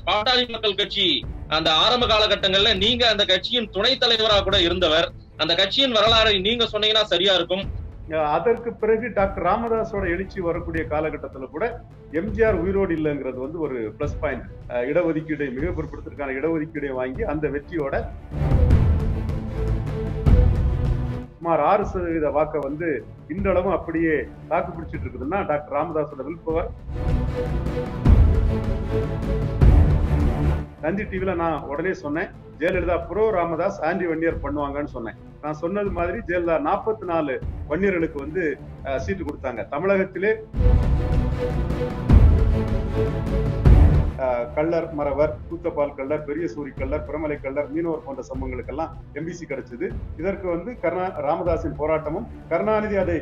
பாட்டாளி மக்கள் கட்சி அந்த ஆரம்ப காலகட்டங்கள்ல நீங்க அந்த கட்சியின் துணைத் தலைவரா கூட இருந்தவர் அந்த கட்சியின் வரலாறை நீங்க சொன்னீங்கன்னா சரியா இருக்கும் அஹ் அதற்கு பிறகு டாக்டர் ராமதாஸோட எழுச்சி வரக்கூடிய காலகட்டத்துல கூட எம்ஜிஆர் உயிரோடு இல்லைங்கிறது வந்து ஒரு பிளஸ் பாயிண்ட் இடஒதுக்கீடை மிக பிற்படுத்திற்கான இடஒதுக்கீடை வாங்கி அந்த வெற்றியோட சுமார் ஆறு சதவீத வாக்கை வந்து இன்றளவும் அப்படியே தாக்கு பிடிச்சிட்டு இருக்குதுன்னா டாக்டர் ராமதாஸோட வில்பவர் தந்தி டிவில நான் உடனே சொன்னேன் ஜெயலலிதா ப்ரோ ராமதாஸ் ஆண்டி வன்னியர் பண்ணுவாங்கன்னு சொன்னேன் நான் சொன்னது மாதிரி ஜெயலலிதா நாற்பத்தி நாலு வன்னியர்களுக்கு வந்து அஹ், சீட்டு கொடுத்தாங்க தமிழகத்திலே அஹ், கள்ளர் மறவர் கூத்தப்பால் கள்ளர் பெரிய சூரி கள்ளர் பிரமலை கள்ளர் மீனவர் போன்ற சம்பவங்களுக்கெல்லாம் எம்பிசி கிடைச்சது இதற்கு வந்து கருணா ராமதாஸின் போராட்டமும் கருணாநிதி அதை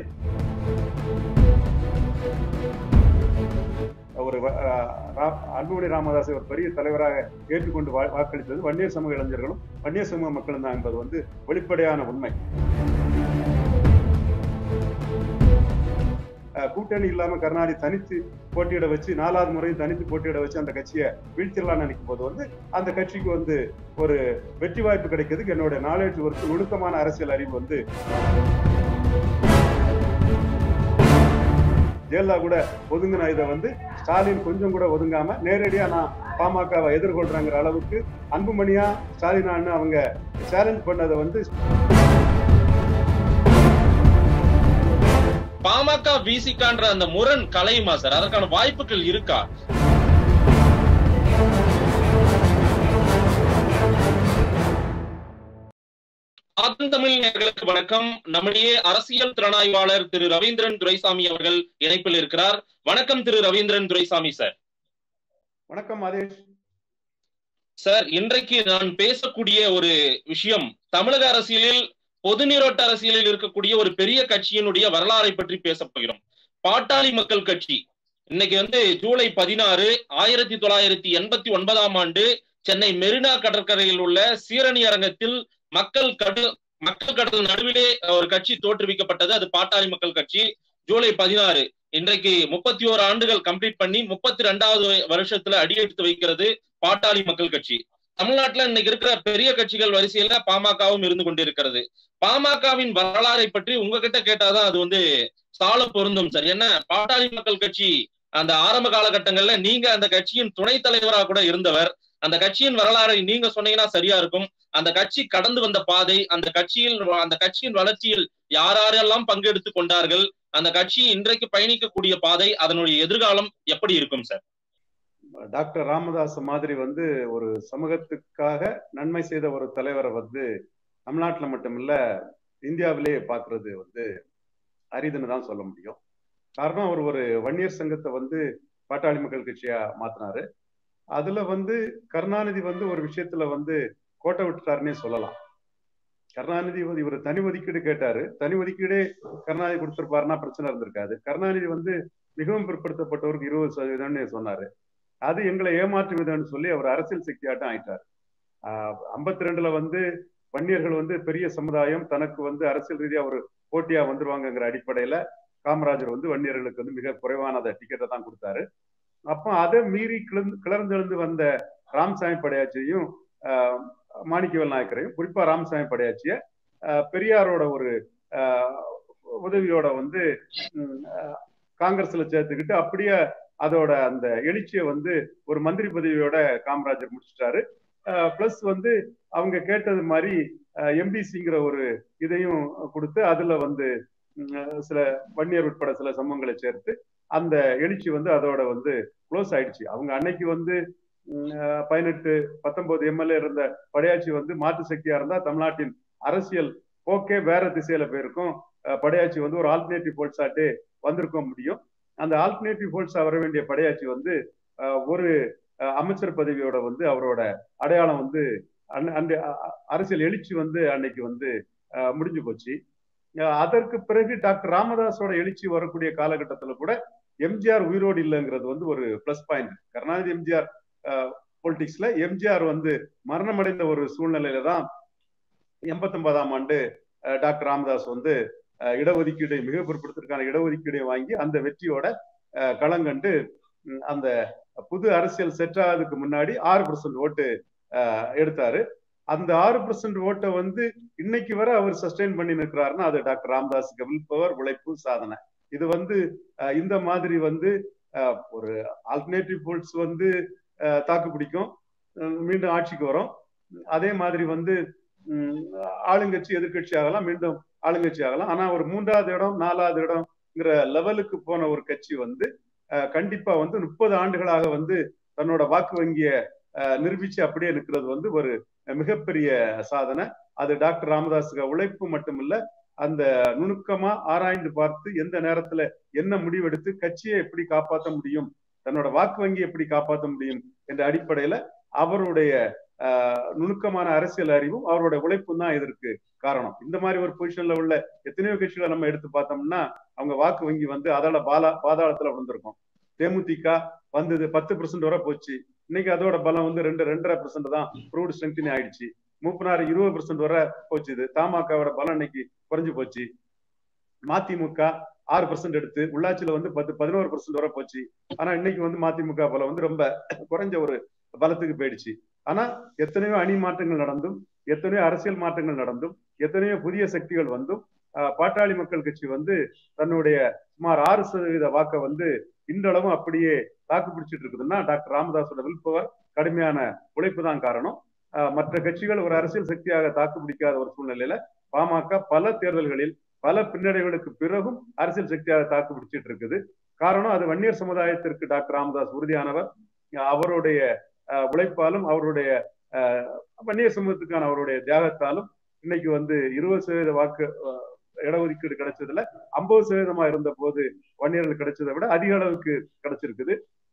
ஒரு வ- அஹ், ரா- அன்புமணி ராமதாஸை ஒரு பெரிய தலைவராக ஏற்றுக்கொண்டு வா- வாக்களித்தது வன்னியர் சமூக இளைஞர்களும் வன்னியர் சமூக மக்களும் தான் என்பது வந்து வெளிப்படையான உண்மை அஹ், கூட்டணி இல்லாம கருணாநிதி தனித்து போட்டியிட வச்சு நாலாவது முறையும் தனித்து போட்டியிட வச்சு அந்த கட்சியை வீழ்த்திடலாம்னு நினைக்கும் போது வந்து அந்த கட்சிக்கு வந்து ஒரு வெற்றி வாய்ப்பு கிடைக்கிறதுக்கு என்னோட நாலேஜ் ஒரு நுணுக்கமான அரசியல் அறிவு வந்து ஜெயலலிதா கூட ஒதுங்கின இதை வந்து ஸ்டாலின் கொஞ்சம் கூட ஒதுங்காம நேரடியா நான் பாமகவை எதிர்கொள்றேங்கிற அளவுக்கு அன்புமணியா ஸ்டாலினான்னு அவங்க சேலஞ்ச் பண்ணதை வந்து பாமக விசிகான்ற அந்த முரண் கலையுமா சார் அதற்கான வாய்ப்புகள் இருக்கா ஆதன் தமிழ் நேயர்களுக்கு வணக்கம் நம்முடைய அரசியல் திறனாய்வாளர் திரு ரவீந்திரன் துரைசாமி அவர்கள் இணைப்பில் இருக்கிறார் வணக்கம் திரு ரவீந்திரன் துரைசாமி சார் வணக்கம் மாதேஷ் சார் இன்றைக்கு நான் பேசக்கூடிய ஒரு விஷயம் தமிழக அரசியலில் பொது நீரோட்ட அரசியலில் இருக்கக்கூடிய ஒரு பெரிய கட்சியினுடைய வரலாறை பற்றி பேசப் போகிறோம் பாட்டாளி மக்கள் கட்சி இன்னைக்கு வந்து ஜூலை பதினாறு ஆயிரத்தி தொள்ளாயிரத்தி எண்பத்தி ஒன்பதாம் ஆண்டு சென்னை மெரினா கடற்கரையில் உள்ள சீரணி அரங்கத்தில் மக்கள் கடல் மக்கள் கடல் நடுவிலே ஒரு கட்சி தோற்றுவிக்கப்பட்டது அது பாட்டாளி மக்கள் கட்சி ஜூலை பதினாறு இன்றைக்கு முப்பத்தி ஓரு ஆண்டுகள் கம்ப்ளீட் பண்ணி முப்பத்தி ரெண்டாவது வருஷத்துல அடியெடுத்து வைக்கிறது பாட்டாளி மக்கள் கட்சி தமிழ்நாட்டுல இன்னைக்கு இருக்கிற பெரிய கட்சிகள் வரிசையில பாமகவும் இருந்து கொண்டிருக்கிறது பாமகவின் வரலாறை பற்றி உங்ககிட்ட கேட்டாதான் அது வந்து சால பொருந்தும் சார் என்ன பாட்டாளி மக்கள் கட்சி அந்த ஆரம்ப காலகட்டங்கள்ல நீங்க அந்த கட்சியின் துணைத் தலைவரா கூட இருந்தவர் அந்த கட்சியின் வரலாறை நீங்க சொன்னீங்கன்னா சரியா இருக்கும் அந்த கட்சி கடந்து வந்த பாதை அந்த கட்சியில் அந்த கட்சியின் வளர்ச்சியில் யாரெல்லாம் பங்கெடுத்து கொண்டார்கள் அந்த கட்சி இன்றைக்கு பயணிக்கக்கூடிய பாதை அதனுடைய எதிர்காலம் எப்படி இருக்கும் சார் டாக்டர் ராமதாஸ் மாதிரி வந்து ஒரு சமூகத்துக்காக நன்மை செய்த ஒரு தலைவரை வந்து தமிழ்நாட்டுல மட்டுமில்ல இந்தியாவிலேயே பார்க்கிறது வந்து அரிதுன்னு தான் சொல்ல முடியும் காரணம் அவர் ஒரு வன்னியர் சங்கத்தை வந்து பாட்டாளி மக்கள் கட்சியா மாத்தினாரு அதுல வந்து கருணாநிதி வந்து ஒரு விஷயத்துல வந்து கோட்டை விட்டுட்டாருன்னே சொல்லலாம் கருணாநிதி வந்து இவர் தனி ஒதுக்கீடு கேட்டாரு தனி ஒதுக்கீடே கருணாநிதி கொடுத்திருப்பாருன்னா பிரச்சனை இருந்திருக்காது கருணாநிதி வந்து மிகவும் பிற்படுத்தப்பட்டவருக்கு இருபது சதவீதம்னு சொன்னாரு அது எங்களை ஏமாற்று விதம்னு சொல்லி அவர் அரசியல் சக்தியாட்டம் ஆயிட்டார் ஐம்பத்தி ரெண்டுல வந்து வன்னியர்கள் வந்து பெரிய சமுதாயம் தனக்கு வந்து அரசியல் ரீதியா ஒரு போட்டியா வந்துருவாங்கங்கிற அடிப்படையில காமராஜர் வந்து வன்னியர்களுக்கு வந்து மிக குறைவான அந்த டிக்கெட்டை தான் கொடுத்தாரு அப்போ அதை மீறி கிளர்ந்து கிளர்ந்தெழுந்து வந்த ராமசாமி படையாச்சியையும் மாணிக்கவேல் நாயக்கரையும் குறிப்பா ராமசாமி படையாச்சிய பெரியாரோட ஒரு உதவியோட வந்து காங்கிரஸ்ல சேர்த்துக்கிட்டு அப்படியே அதோட அந்த எழுச்சியை வந்து ஒரு மந்திரி பதவியோட காமராஜர் முடிச்சிட்டாரு பிளஸ் வந்து அவங்க கேட்டது மாதிரி எம்பிசிங்கிற ஒரு இதையும் கொடுத்து அதுல வந்து சில வன்னியர் உட்பட சில சம்பவங்களை சேர்த்து அந்த எழுச்சி வந்து அதோட வந்து க்ளோஸ் ஆயிடுச்சு அவங்க அன்னைக்கு வந்து பதினெட்டு பத்தொன்பது எம்எல்ஏ இருந்த படையாட்சி வந்து மாற்று சக்தியா இருந்தா தமிழ்நாட்டின் அரசியல் போக்கே வேற திசையில போயிருக்கும் படையாட்சி வந்து ஒரு ஆல்டர்னேட்டிவ் போல்ஸாட்டே வந்திருக்க முடியும் அந்த ஆல்டர்னேட்டிவ் போல்ஸா வர வேண்டிய படையாட்சி வந்து ஒரு அமைச்சர் பதவியோட வந்து அவரோட அடையாளம் வந்து அந்த அரசியல் எழுச்சி வந்து அன்னைக்கு வந்து முடிஞ்சு போச்சு அதற்கு பிறகு டாக்டர் ராமதாஸோட எழுச்சி வரக்கூடிய காலகட்டத்துல கூட எம்ஜிஆர் உயிரோடு இல்லைங்கிறது வந்து ஒரு பிளஸ் பாயிண்ட் கருணாநிதி எம்ஜிஆர் பொலிட்டிக்ஸ்ல எம்ஜிஆர் வந்து மரணமடைந்த ஒரு சூழ்நிலையில தான் எண்பத்தி ஒன்பதாம் ஆண்டு டாக்டர் ராமதாஸ் வந்து இடஒதுக்கீடை மிக பிற்படுத்திற்கான இடஒதுக்கீடை வாங்கி அந்த வெற்றியோட களங்கண்டு அந்த புது அரசியல் செட் ஆகிறதுக்கு முன்னாடி ஆறு பர்சன்ட் ஓட்டு எடுத்தாரு அந்த ஆறு பர்சன்ட் ஓட்டை வந்து இன்னைக்கு வரை அவர் சஸ்டெயின் பண்ணி நிற்கிறாருன்னா அது டாக்டர் ராமதாஸ் வில் பவர் உழைப்பு சாதனை இது வந்து இந்த மாதிரி வந்து ஒரு ஆல்டர்னேட்டிவ் போல்ஸ் வந்து தாக்கு பிடிக்கும் மீண்டும் ஆட்சிக்கு வரும் அதே மாதிரி வந்து ஆளுங்கட்சி எதிர்கட்சி ஆகலாம் மீண்டும் ஆளுங்கட்சி ஆகலாம் ஆனா ஒரு மூன்றாவது இடம் நாலாவது இடம்ங்கிற லெவலுக்கு போன ஒரு கட்சி வந்து கண்டிப்பா வந்து முப்பது ஆண்டுகளாக வந்து தன்னோட வாக்கு வங்கிய நிரூபிச்சு அப்படியே நிற்கிறது வந்து ஒரு மிகப்பெரிய சாதனை அது டாக்டர் ராமதாஸுக்கு உழைப்பு மட்டுமில்ல அந்த நுணுக்கமா ஆராய்ந்து பார்த்து எந்த நேரத்துல என்ன முடிவெடுத்து கட்சியை எப்படி காப்பாற்ற முடியும் தன்னோட வாக்கு வங்கி எப்படி காப்பாற்ற முடியும் என்ற அடிப்படையில அவருடைய நுணுக்கமான அரசியல் அறிவும் அவருடைய உழைப்பும் தான் இதற்கு காரணம் இந்த மாதிரி ஒரு பொசிஷன்ல உள்ள எத்தனையோ கட்சிகளை நம்ம எடுத்து பார்த்தோம்னா அவங்க வாக்கு வங்கி வந்து அதோட பாலா பாதாளத்துல விழுந்திருக்கும் தேமுதிக வந்தது பத்து பெர்சென்ட் வரை போச்சு இன்னைக்கு அதோட பலம் வந்து ரெண்டு ரெண்டரை பெர்சென்ட் தான் ப்ரூவ்டு ஸ்ட்ரென்த்னு ஆயிடுச்சு மூப்பனாறு இருபது பெர்சென்ட் வரை போச்சு இது தமாகவோட பலம் இன்னைக்கு குறைஞ்சு போச்சு மதிமுக ஆறு பெர்சென்ட் எடுத்து உள்ளாட்சியில வந்து பத்து பதினோரு பெர்சென்ட் வரை போச்சு ஆனா இன்னைக்கு வந்து மதிமுக பலம் வந்து ரொம்ப குறைஞ்ச ஒரு பலத்துக்கு போயிடுச்சு ஆனா எத்தனையோ அணி மாற்றங்கள் நடந்தும் எத்தனையோ அரசியல் மாற்றங்கள் நடந்தும் எத்தனையோ புதிய சக்திகள் வந்தும் பாட்டாளி மக்கள் கட்சி வந்து தன்னுடைய சுமார் ஆறு சதவீத வாக்கை வந்து இன்றளவும் அப்படியே தாக்கு பிடிச்சிட்டு இருக்குதுன்னா டாக்டர் ராமதாஸோட வில்பவர் கடுமையான உழைப்பு தான் காரணம் மற்ற கட்சிகள் ஒரு அரசியல் சக்தியாக தாக்கு பிடிக்காத ஒரு சூழ்நிலையில பாமக பல தேர்தல்களில் பல பின்னடைவுகளுக்கு பிறகும் அரசியல் சக்தியாக தாக்கு பிடிச்சிட்டு இருக்குது காரணம் அது வன்னியர் சமுதாயத்திற்கு டாக்டர் ராமதாஸ் உறுதியானவர் அவருடைய உழைப்பாலும் அவருடைய வன்னியர் சமூகத்துக்கான அவருடைய தியாகத்தாலும் இன்னைக்கு வந்து இருபது சதவீத வாக்கு இடஒதுக்கீடு கிடைச்சதுல ஐம்பது சதவீதமா இருந்த போது வன்னியர்கள் கிடைச்சதை விட அதிக அளவுக்கு கிடைச்சிருக்குது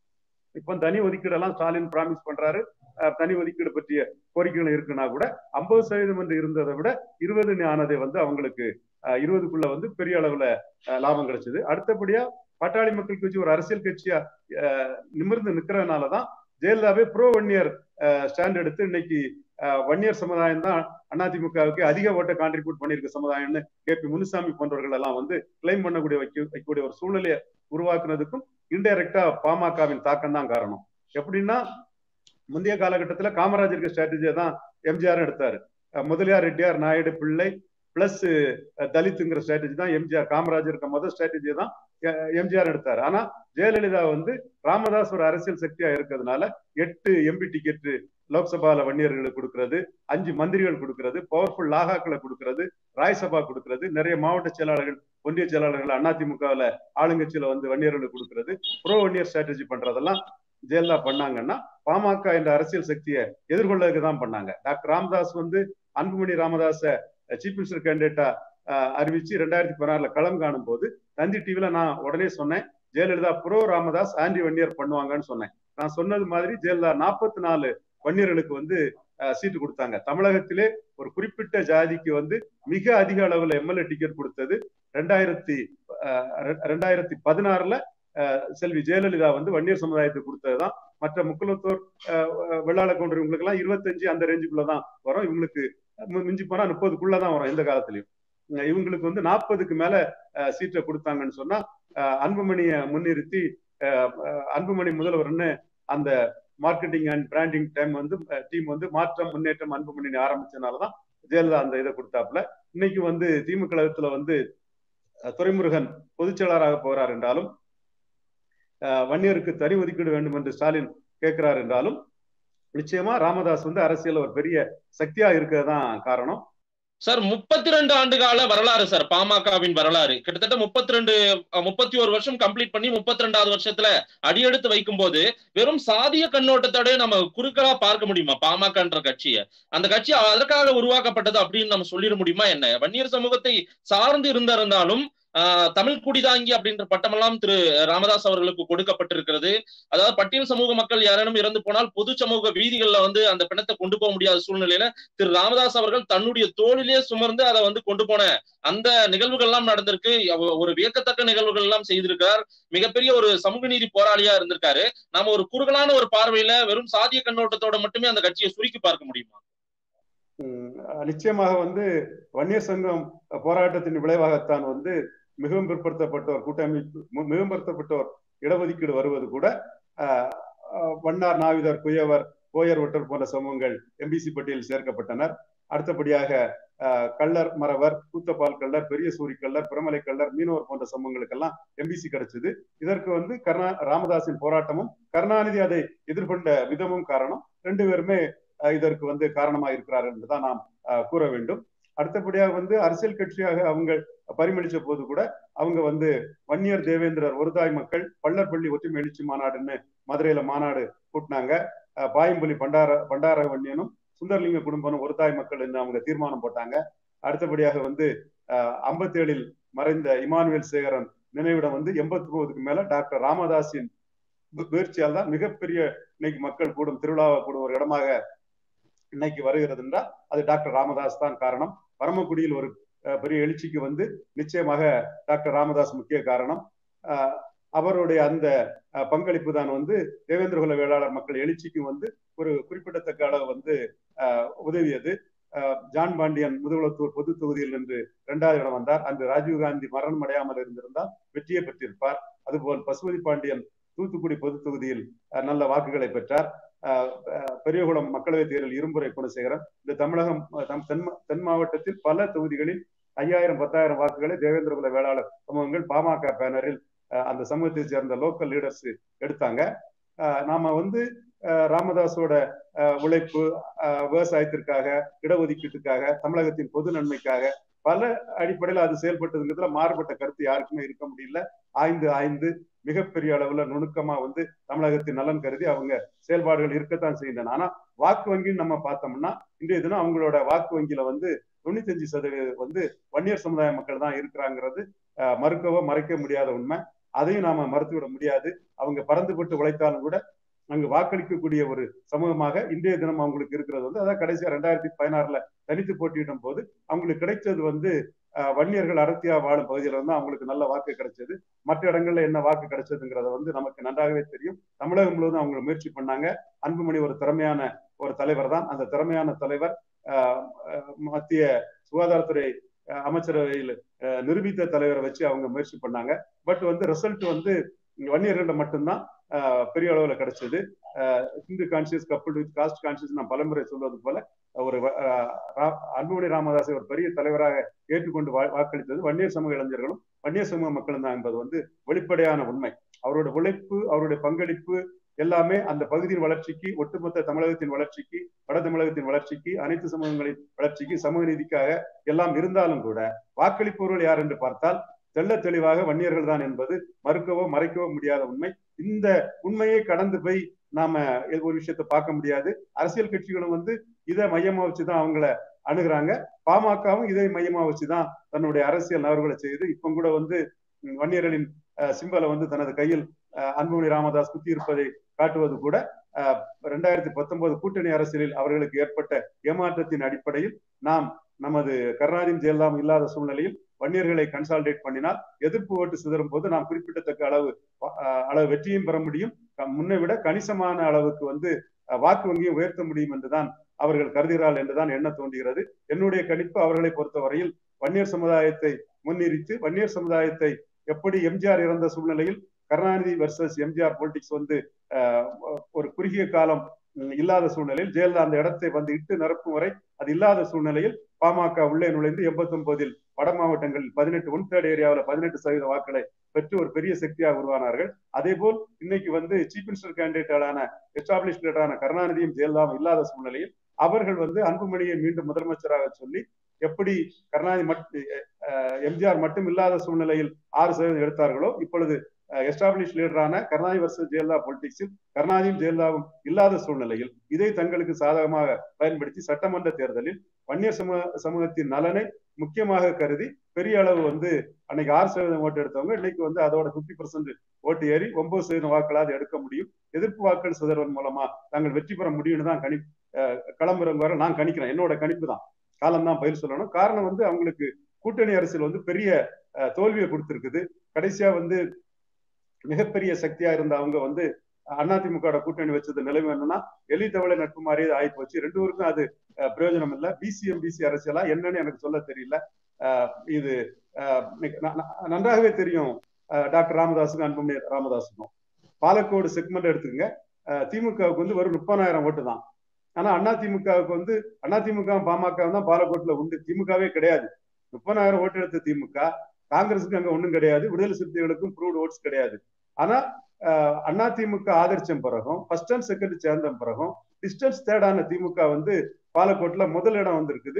இப்ப தனி ஒதுக்கீடு எல்லாம் ஸ்டாலின் பிராமிஸ் பண்றாரு தனி ஒதுக்கீடு பற்றிய கோரிக்கைகள் இருக்குன்னா கூட ஐம்பது சதவீதம் என்று இருந்ததை விட இருபது ஆனதை வந்து அவங்களுக்கு இருபதுக்குள்ள வந்து பெரிய அளவுல லாபம் கிடைச்சது அடுத்தபடியா பாட்டாளி மக்கள் கட்சி ஒரு அரசியல் கட்சியா நிமிர்ந்து நிக்கிறதுனாலதான் ஜெயலலிதாவே ப்ரோ வன்னியர் ஸ்டாண்ட் எடுத்து இன்னைக்கு வன்னியர் சமுதாயம் தான் அதிமுகவுக்கு அதிக ஓட்டை கான்ட்ரிபியூட் பண்ணியிருக்க சமுதாயம்னு கே பி முனுசாமி போன்றவர்கள் எல்லாம் வந்து கிளைம் பண்ணக்கூடிய வைக்க வைக்கக்கூடிய ஒரு சூழ்நிலையை உருவாக்குனதுக்கும் இன்டைரக்டா பாமகவின் தாக்கம் தான் காரணம் எப்படின்னா முந்தைய காலகட்டத்துல காமராஜருக்கு ஸ்ட்ராட்டஜியை தான் எம்ஜிஆர் எடுத்தாரு முதலியார் ரெட்டியார் நாயுடு பிள்ளை பிளஸ் தலித்துங்கிற ஸ்ட்ராட்டஜி தான் எம்ஜிஆர் காமராஜருக்கு முதல் ஸ்ட்ராட்டஜி தான் எம்ஜிஆர் எடுத்தாரு ஆனா ஜெயலலிதா வந்து ராமதாஸ் ஒரு அரசியல் சக்தியா இருக்கிறதுனால எட்டு எம்பி டிக்கெட் லோக்சபால வன்னியர்களுக்கு கொடுக்கறது அஞ்சு மந்திரிகள் கொடுக்கறது பவர்ஃபுல் லாகாக்களை கொடுக்கறது ராய்சபா கொடுக்கறது நிறைய மாவட்ட செயலாளர்கள் ஒன்றிய செயலாளர்கள் அதிமுகவில் ஆளுங்கட்சியில வந்து வன்னியர்களுக்கு கொடுக்கறது ப்ரோ வன்னியர் ஸ்ட்ராட்டஜி பண்றதெல்லாம் ஜெயலலிதா பண்ணாங்கன்னா பாமக என்ற அரசியல் சக்தியை எதிர்கொள்ளதுக்கு தான் பண்ணாங்க டாக்டர் ராமதாஸ் வந்து அன்புமணி ராமதாஸ சீஃப் மினிஸ்டர் கேண்டிடேட்டா அறிவிச்சு ரெண்டாயிரத்தி பதினாறுல களம் காணும் போது தந்தி டிவில நான் உடனே சொன்னேன் ஜெயலலிதா ப்ரோ ராமதாஸ் ஆண்டி வன்னியர் பண்ணுவாங்கன்னு சொன்னேன் நான் சொன்னது மாதிரி ஜெயலலிதா நாற்பத்தி நாலு வன்னியர்களுக்கு வந்து சீட்டு கொடுத்தாங்க தமிழகத்திலே ஒரு குறிப்பிட்ட ஜாதிக்கு வந்து மிக அதிக அளவுல எம்எல்ஏ டிக்கெட் கொடுத்தது ரெண்டாயிரத்தி ரெண்டாயிரத்தி பதினாறுல செல்வி ஜெயலலிதா வந்து வன்னியர் சமுதாயத்துக்கு கொடுத்ததுதான் மற்ற முக்குலத்தோர் வெள்ளாள கவுண்டர் இவங்களுக்கு எல்லாம் இருபத்தஞ்சு அந்த ரேஞ்சுக்குள்ளதான் வரும் இவங்களுக்கு மிஞ்சி போனா முப்பதுக்குள்ளதான் வரும் எந்த காலத்திலயும் இவங்களுக்கு வந்து நாற்பதுக்கு மேல சீட்டை கொடுத்தாங்கன்னு சொன்னா அன்புமணிய முன்னிறுத்தி அன்புமணி முதல்வர்னு அந்த மார்க்கெட்டிங் அண்ட் பிராண்டிங் டைம் வந்து டீம் வந்து மாற்றம் முன்னேற்றம் அன்புமணி ஆரம்பிச்சதுனாலதான் ஜெயலலிதா அந்த இதை கொடுத்தாப்புல இன்னைக்கு வந்து திமுக கழகத்துல வந்து துரைமுருகன் பொதுச்செயலாளராக போகிறார் என்றாலும் வன்னியருக்கு தனி ஒதுக்கீடு வேண்டும் என்று ஸ்டாலின் கேட்கிறார் என்றாலும் நிச்சயமா ராமதாஸ் வந்து அரசியல் ஒரு பெரிய சக்தியா இருக்கிறது தான் காரணம் சார் முப்பத்தி ரெண்டு ஆண்டு கால வரலாறு சார் பாமகவின் வரலாறு கிட்டத்தட்ட முப்பத்தி ரெண்டு முப்பத்தி ஒரு வருஷம் கம்ப்ளீட் பண்ணி முப்பத்தி ரெண்டாவது வருஷத்துல அடியெடுத்து வைக்கும் போது வெறும் சாதிய கண்ணோட்டத்தோட நம்ம குறுக்கலா பார்க்க முடியுமா பாமகன்ற கட்சியை அந்த கட்சி அதற்காக உருவாக்கப்பட்டது அப்படின்னு நம்ம சொல்லிட முடியுமா என்ன வன்னியர் சமூகத்தை சார்ந்து இருந்திருந்தாலும் தமிழ் குடிதாங்கி அப்படின்ற பட்டமெல்லாம் திரு ராமதாஸ் அவர்களுக்கு கொடுக்கப்பட்டிருக்கிறது அதாவது பட்டியல் சமூக மக்கள் யாரேனும் இறந்து போனால் பொது சமூக வீதிகள்ல வந்து அந்த பிணத்தை கொண்டு போக முடியாத சூழ்நிலையில திரு ராமதாஸ் அவர்கள் தன்னுடைய தோளிலே சுமர்ந்து அதை வந்து கொண்டு போன அந்த நிகழ்வுகள் எல்லாம் நடந்திருக்கு ஒரு வியக்கத்தக்க நிகழ்வுகள் எல்லாம் செய்திருக்கார் மிகப்பெரிய ஒரு சமூக நீதி போராளியா இருந்திருக்காரு நாம ஒரு குறுகலான ஒரு பார்வையில வெறும் சாதிய கண்ணோட்டத்தோட மட்டுமே அந்த கட்சியை சுருக்கி பார்க்க முடியுமா நிச்சயமாக வந்து வன்னியர் சங்கம் போராட்டத்தின் விளைவாகத்தான் வந்து மிகவும் பிற்படுத்தப்பட்டோர் கூட்டமைப்பு மிகவும் பிற்படுத்தப்பட்டோர் இடஒதுக்கீடு வருவது கூட வண்ணார் நாவிதர் குயவர் கோயர் ஒட்டர் போன்ற சமூகங்கள் எம்பிசி பட்டியலில் சேர்க்கப்பட்டனர் அடுத்தபடியாக கள்ளர் மறவர் கூத்தப்பால் கள்ளர் பெரிய சூரி கள்ளர் பிரமலை கள்ளர் மீனவர் போன்ற சமூகங்களுக்கெல்லாம் எம்பிசி கிடைச்சது இதற்கு வந்து கருணா ராமதாஸின் போராட்டமும் கருணாநிதி அதை எதிர்கொண்ட விதமும் காரணம் ரெண்டு பேருமே இதற்கு வந்து காரணமா இருக்கிறார் என்றுதான் நாம் கூற வேண்டும் அடுத்தபடியாக வந்து அரசியல் கட்சியாக அவங்க பரிமளிச்ச போது கூட அவங்க வந்து வன்னியர் தேவேந்திரர் ஒருதாய் மக்கள் பள்ளர்பள்ளி ஒற்றுமை எழுச்சி மாநாடுன்னு மதுரையில மாநாடு கூட்டினாங்க பாயம்புலி பண்டார பண்டார வன்னியனும் சுந்தரலிங்க குடும்பம் ஒரு தாய் மக்கள் என்று அவங்க தீர்மானம் போட்டாங்க அடுத்தபடியாக வந்து ஐம்பத்தி ஏழில் மறைந்த இமானுவேல் சேகரன் நினைவிடம் வந்து எண்பத்தி ஒன்பதுக்கு மேல டாக்டர் ராமதாஸின் முயற்சியால் தான் மிகப்பெரிய இன்னைக்கு மக்கள் கூடும் திருவிழாவை கூடும் ஒரு இடமாக இன்னைக்கு வருகிறது என்றால் அது டாக்டர் ராமதாஸ் தான் காரணம் பரமக்குடியில் ஒரு பெரிய எழுச்சிக்கு வந்து நிச்சயமாக டாக்டர் ராமதாஸ் முக்கிய காரணம் அவருடைய அந்த பங்களிப்பு தான் வந்து தேவேந்திரகுல வேளாளர் மக்கள் எழுச்சிக்கு வந்து ஒரு குறிப்பிடத்தக்க அளவு வந்து உதவியது ஜான் பாண்டியன் முதுகுளத்தூர் பொது தொகுதியில் என்று இரண்டாவது இடம் வந்தார் அன்று ராஜீவ்காந்தி மரணம் அடையாமல் இருந்திருந்தால் வெற்றியை பெற்றிருப்பார் அதுபோல் பசுபதி பாண்டியன் தூத்துக்குடி பொது தொகுதியில் நல்ல வாக்குகளை பெற்றார் பெரியகுளம் மக்களவைத் தேர்தல் இருமுறை குணசேகரன் இந்த தமிழகம் தென் தென் மாவட்டத்தில் பல தொகுதிகளில் ஐயாயிரம் பத்தாயிரம் வாக்குகளை தேவேந்திரகுல வேளாளர் சமூகங்கள் பாமக பேனரில் அந்த சமூகத்தை சேர்ந்த லோக்கல் லீடர்ஸ் எடுத்தாங்க நாம வந்து ராமதாஸோட உழைப்பு விவசாயத்திற்காக இடஒதுக்கீட்டுக்காக தமிழகத்தின் பொது நன்மைக்காக பல அடிப்படையில் அது செயல்பட்டதுங்கிறதுல மாறுபட்ட கருத்து யாருக்குமே இருக்க முடியல ஆய்ந்து ஆய்ந்து மிகப்பெரிய அளவுல நுணுக்கமா வந்து தமிழகத்தின் நலன் கருதி அவங்க செயல்பாடுகள் இருக்கத்தான் செய்கின்றன ஆனா வாக்கு வங்கின்னு நம்ம பார்த்தோம்னா இன்றைய தினம் அவங்களோட வாக்கு வங்கியில வந்து தொண்ணூத்தஞ்சு சதவீதம் வந்து வன்னியர் சமுதாய மக்கள் தான் இருக்கிறாங்கிறது மறுக்கவோ மறைக்க முடியாத உண்மை அதையும் நாம மறுத்துவிட முடியாது அவங்க பறந்துபட்டு உழைத்தாலும் கூட அங்கு வாக்களிக்கக்கூடிய ஒரு சமூகமாக இன்றைய தினம் அவங்களுக்கு இருக்கிறது வந்து அதான் கடைசியா ரெண்டாயிரத்தி பதினாறுல தனித்து போட்டியிடும் போது அவங்களுக்கு கிடைச்சது வந்து வன்னியர்கள் அடர்த்தியா வாழும் பகுதியில வந்து அவங்களுக்கு நல்ல வாக்கு கிடைச்சது மற்ற இடங்கள்ல என்ன வாக்கு கிடைச்சதுங்கிறத வந்து நமக்கு நன்றாகவே தெரியும் தமிழகம் முழுவதும் அவங்க முயற்சி பண்ணாங்க அன்புமணி ஒரு திறமையான ஒரு தலைவர் தான் அந்த திறமையான தலைவர் மத்திய சுகாதாரத்துறை அமைச்சரவையில் நிரூபித்த தலைவரை வச்சு அவங்க முயற்சி பண்ணாங்க பட் வந்து ரிசல்ட் வந்து வன்னியர்கள்ட்ட மட்டும்தான் பெரிய அளவுல கிடைச்சது Hindu conscious couple with caste conscious நான் பலமுறை சொல்வது போல ஒரு அன்புமணி ராமதாஸை ஒரு பெரிய தலைவராக ஏற்றுக்கொண்டு வாக்களித்தது வன்னியர் சமூக இளைஞர்களும் வன்னியர் சமூக மக்களும் தான் என்பது வந்து வெளிப்படையான உண்மை அவரோட உழைப்பு அவருடைய பங்களிப்பு எல்லாமே அந்த பகுதியின் வளர்ச்சிக்கு ஒட்டுமொத்த தமிழகத்தின் வளர்ச்சிக்கு வட தமிழகத்தின் வளர்ச்சிக்கு அனைத்து சமூகங்களின் வளர்ச்சிக்கு சமூக நீதிக்காக எல்லாம் இருந்தாலும் கூட வாக்களிப்பவர்கள் யார் என்று பார்த்தால் தெள்ள தெளிவாக வன்னியர்கள் தான் என்பது மறுக்கவோ மறைக்கவோ முடியாத உண்மை இந்த உண்மையை கடந்து போய் நாம ஒரு விஷயத்த பார்க்க முடியாது அரசியல் கட்சிகளும் வந்து இதை மையமா வச்சுதான் அவங்கள அணுகிறாங்க பாமகவும் இதை மையமா வச்சுதான் தன்னுடைய அரசியல் நகர்வுகளை செய்து இப்ப கூட வந்து வன்னியர்களின் சிம்பலை வந்து தனது கையில் அன்புமணி ராமதாஸ் குத்தி இருப்பதை காட்டுவது கூட ரெண்டாயிரத்தி பத்தொன்பது கூட்டணி அரசியலில் அவர்களுக்கு ஏற்பட்ட ஏமாற்றத்தின் அடிப்படையில் நாம் நமது கருணாநிதி ஜெயலலிதா இல்லாத சூழ்நிலையில் வன்னியர்களை கன்சால்டேட் பண்ணினால் எதிர்ப்பு ஓட்டு சிதறும் போது நாம் குறிப்பிடத்தக்க அளவு அளவு வெற்றியும் பெற முடியும் முன்னை விட கணிசமான அளவுக்கு வந்து வாக்கு வங்கியை உயர்த்த முடியும் என்றுதான் அவர்கள் கருதுகிறார்கள் என்றுதான் எண்ண தோன்றுகிறது என்னுடைய கணிப்பு அவர்களை பொறுத்தவரையில் வன்னியர் சமுதாயத்தை முன்னிறுத்தி வன்னியர் சமுதாயத்தை எப்படி எம்ஜிஆர் இறந்த சூழ்நிலையில் கருணாநிதி வர்சஸ் எம்ஜிஆர் பொலிட்டிக்ஸ் வந்து ஒரு குறுகிய காலம் இல்லாத சூழ்நிலையில் ஜெயலலிதா அந்த இடத்தை வந்து இட்டு நிரப்பும் வரை அது இல்லாத சூழ்நிலையில் பாமக உள்ளே நுழைந்து எண்பத்தி ஒன்பதில் வட மாவட்டங்களில் பதினெட்டு ஒன் தேர்ட் ஏரியாவில் பதினெட்டு சதவீத வாக்களை பெற்று ஒரு பெரிய சக்தியாக உருவானார்கள் அதே போல் இன்னைக்கு வந்து சீஃப் மினிஸ்டர் கேண்டிடேட்டான எஸ்டாப்ளிஷ் லீடரான கருணாநிதியும் ஜெயலலிதாவும் இல்லாத சூழ்நிலையில் அவர்கள் வந்து அன்புமணியை மீண்டும் முதலமைச்சராக சொல்லி எப்படி கருணாநிதி மட் எம்ஜிஆர் மட்டும் இல்லாத சூழ்நிலையில் ஆறு சதவீதம் எடுத்தார்களோ இப்பொழுது எஸ்டாப்ளிஷ் லீடரான கருணாநிதி வர்சஸ் ஜெயலலிதா பொலிட்டிக்ஸில் கருணாநிதியும் ஜெயலலிதாவும் இல்லாத சூழ்நிலையில் இதை தங்களுக்கு சாதகமாக பயன்படுத்தி சட்டமன்ற தேர்தலில் வன்னியர் சமூக சமூகத்தின் நலனை முக்கியமாக கருதி பெரிய அளவு வந்து அன்னைக்கு ஆறு சதவீதம் ஓட்டு எடுத்தவங்க இன்னைக்கு வந்து அதோட பிப்டி பர்சன்ட் ஓட்டு ஏறி ஒன்பது சதவீதம் வாக்களாவது எடுக்க முடியும் எதிர்ப்பு வாக்கள் சிதறுவதன் மூலமா தாங்கள் வெற்றி பெற முடியும்னு தான் கணி கிளம்புறவங்க வர நான் கணிக்கிறேன் என்னோட கணிப்பு தான் காலம் தான் பயிர் சொல்லணும் காரணம் வந்து அவங்களுக்கு கூட்டணி அரசியல் வந்து பெரிய தோல்வியை கொடுத்திருக்குது கடைசியா வந்து மிகப்பெரிய சக்தியா இருந்த அவங்க வந்து அதிமுக கூட்டணி வச்சது நிலைமை என்னன்னா எலி தவளை நட்பு மாதிரியே ஆகி போச்சு ரெண்டு பேருக்கும் அது பிரயோஜனம் இல்லை பிசிஎம் பிசி அரசியலா என்னன்னு எனக்கு சொல்ல தெரியல இது நன்றாகவே தெரியும் டாக்டர் ராமதாஸுக்கும் அன்புமணி ராமதாஸுக்கும் பாலக்கோடு செக்மெண்ட் எடுத்துக்கங்க திமுகவுக்கு வந்து வெறும் முப்பதாயிரம் ஓட்டு தான் ஆனா அண்ணா திமுகவுக்கு வந்து அண்ணா திமுக பாமக தான் பாலக்கோட்டுல உண்டு திமுகவே கிடையாது முப்பதாயிரம் ஓட்டு எடுத்த திமுக காங்கிரஸுக்கு அங்க ஒண்ணும் கிடையாது விடுதலை சிறுத்தைகளுக்கும் ப்ரூவ்ட் ஓட்ஸ் கிடையாது ஆனா அண்ணா திமுக ஆதரிச்ச பிறகும் ஃபர்ஸ்ட் அண்ட் செகண்ட் சேர்ந்த பிறகும் டிஸ்டன்ஸ் தேர்டான திமுக வந்து பாலக்கோட்ல முதல் இடம் வந்திருக்குது